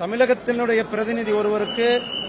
தமிழகத்தினுடைய பிரதிநிதி ஒருவருக்கு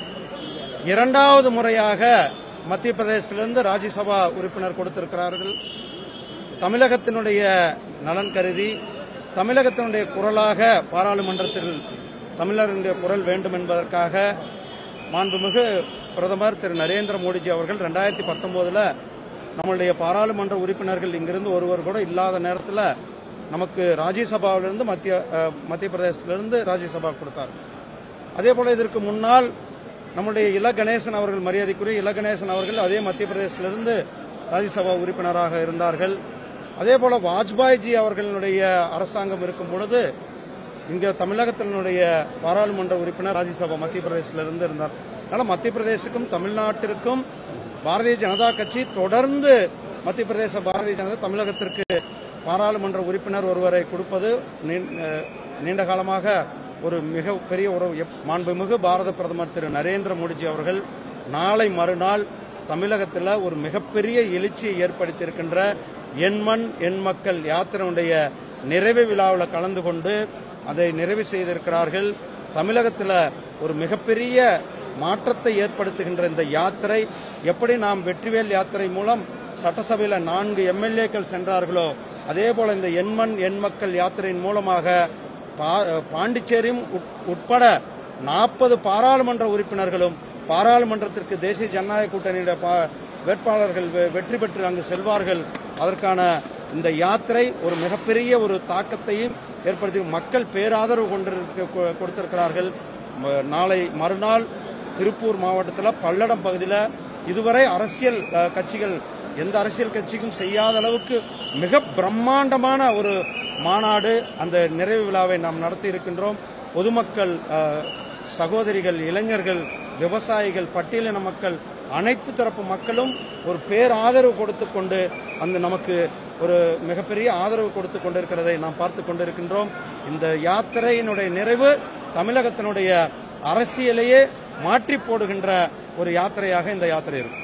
இரண்டாவது முறையாக மத்திய பிரதேசத்திலிருந்து ராஜ்யசபா உறுப்பினர் கொடுத்திருக்கிறார்கள் தமிழகத்தினுடைய நலன் கருதி தமிழகத்தினுடைய குரலாக பாராளுமன்றத்தில் தமிழர்களுடைய குரல் வேண்டும் என்பதற்காக மாண்புமிகு பிரதமர் திரு நரேந்திர மோடிஜி அவர்கள் ரெண்டாயிரத்தி பத்தொன்பதுல நம்மளுடைய பாராளுமன்ற உறுப்பினர்கள் இங்கிருந்து ஒருவர் கூட இல்லாத நேரத்தில் நமக்கு ராஜ்யசபாவிலிருந்து மத்திய அஹ், மத்திய பிரதேசத்திலிருந்து ராஜ்யசபா கொடுத்தார் அதே போல இதற்கு முன்னால் நம்முடைய இல கணேசன் அவர்கள் மரியாதைக்குரிய இல கணேசன் அவர்கள் அதே மத்திய பிரதேசத்திலிருந்து ராஜ்யசபா உறுப்பினராக இருந்தார்கள் அதே போல வாஜ்பாய்ஜி அவர்களுடைய அரசாங்கம் இருக்கும் பொழுது இங்க தமிழகத்தினுடைய பாராளுமன்ற உறுப்பினர் ராஜ்யசபா மத்திய பிரதேசத்திலிருந்து இருந்தார் அதனால மத்திய பிரதேசுக்கும் தமிழ்நாட்டிற்கும் பாரதிய ஜனதா கட்சி தொடர்ந்து மத்திய பிரதேச பாரதிய ஜனதா தமிழகத்திற்கு பாராளுமன்ற உறுப்பினர் ஒருவரை கொடுப்பது நீ- அஹ் நீண்ட காலமாக ஒரு மிக பெரிய ஒரு எப்- மாண்புமிகு பாரத பிரதமர் திரு நரேந்திர மோடிஜி அவர்கள் நாளை மறுநாள் தமிழகத்தில் ஒரு மிகப்பெரிய எழுச்சியை ஏற்படுத்தியிருக்கின்ற என் மண் என் மக்கள் யாத்திரையுடைய நிறைவு விழாவில் கலந்து கொண்டு அதை நிறைவு செய்திருக்கிறார்கள் தமிழகத்தில் ஒரு மிகப்பெரிய மாற்றத்தை ஏற்படுத்துகின்ற இந்த யாத்திரை எப்படி நாம் வெற்றிவேல் யாத்திரை மூலம் சட்டசபையில் நான்கு எம்எல்ஏக்கள் சென்றார்களோ அதே போல இந்த எண்மண் எண் மக்கள் யாத்திரையின் மூலமாக பா- பாண்டிச்சேரியும் உட்- உட்பட நாற்பது பாராளுமன்ற உறுப்பினர்களும் பாராளுமன்றத்திற்கு தேசிய ஜனநாயக கூட்டணியுடைய பா- வேட்பாளர்கள் வெ- வெற்றி பெற்று அங்கு செல்வார்கள் அதற்கான இந்த யாத்திரை ஒரு மிகப்பெரிய ஒரு தாக்கத்தையும் ஏற்படுத்தி மக்கள் பேராதரவு கொண்டிருக்க கொ- கொடுத்திருக்கிறார்கள் ம- நாளை மறுநாள் திருப்பூர் மாவட்டத்தில் பல்லடம் பகுதியில் இதுவரை அரசியல் அஹ், கட்சிகள் எந்த அரசியல் கட்சிக்கும் செய்யாத அளவுக்கு மிக பிரம்மாண்டமான ஒரு மாநாடு அந்த நிறைவு விழாவை நாம் நடத்தி இருக்கின்றோம் பொதுமக்கள் அஹ், சகோதரிகள் இளைஞர்கள் விவசாயிகள் பட்டியலின மக்கள் அனைத்து தரப்பு மக்களும் ஒரு பேராதரவு கொடுத்து கொண்டு அந்த நமக்கு ஒரு மிகப்பெரிய ஆதரவு கொடுத்து கொண்டிருக்கிறதை நாம் பார்த்து கொண்டிருக்கின்றோம் இந்த யாத்திரையினுடைய நிறைவு தமிழகத்தினுடைய அரசியலையே மாற்றி போடுகின்ற ஒரு யாத்திரையாக இந்த யாத்திரை இருக்கும்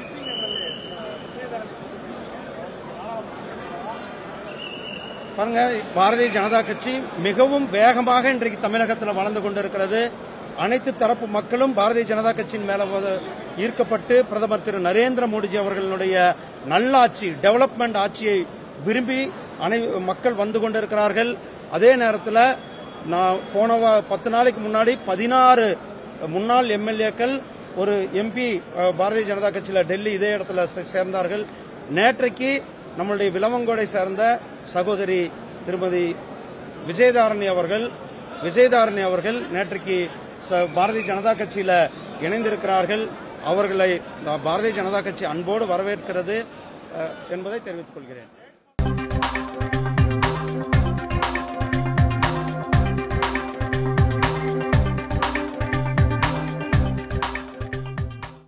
பாருங்க பாரதிய ஜனதா கட்சி மிகவும் வேகமாக இன்றைக்கு தமிழகத்தில் வளர்ந்து கொண்டிருக்கிறது அனைத்து தரப்பு மக்களும் பாரதிய ஜனதா கட்சியின் மேல வந்து ஈர்க்கப்பட்டு பிரதமர் திரு நரேந்திர மோடிஜி அவர்களுடைய நல்லாட்சி டெவலப்மெண்ட் ஆட்சியை விரும்பி அனை மக்கள் வந்து கொண்டிருக்கிறார்கள் அதே நேரத்தில் நான் போன வா- பத்து நாளைக்கு முன்னாடி பதினாறு முன்னாள் எம்எல்ஏக்கள் ஒரு எம்பி பாரதிய ஜனதா கட்சியில் டெல்லி இதே இடத்துல சே- சேர்ந்தார்கள் நேற்றைக்கு நம்மளுடைய விலவங்கோடை சேர்ந்த சகோதரி திருமதி விஜயதாரணி அவர்கள் விஜயதாரணி அவர்கள் நேற்றைக்கு ச- பாரதிய ஜனதா கட்சியில இணைந்திருக்கிறார்கள் அவர்களை பாரதிய ஜனதா கட்சி அன்போடு வரவேற்கிறது அஹ், என்பதை தெரிவித்துக் கொள்கிறேன்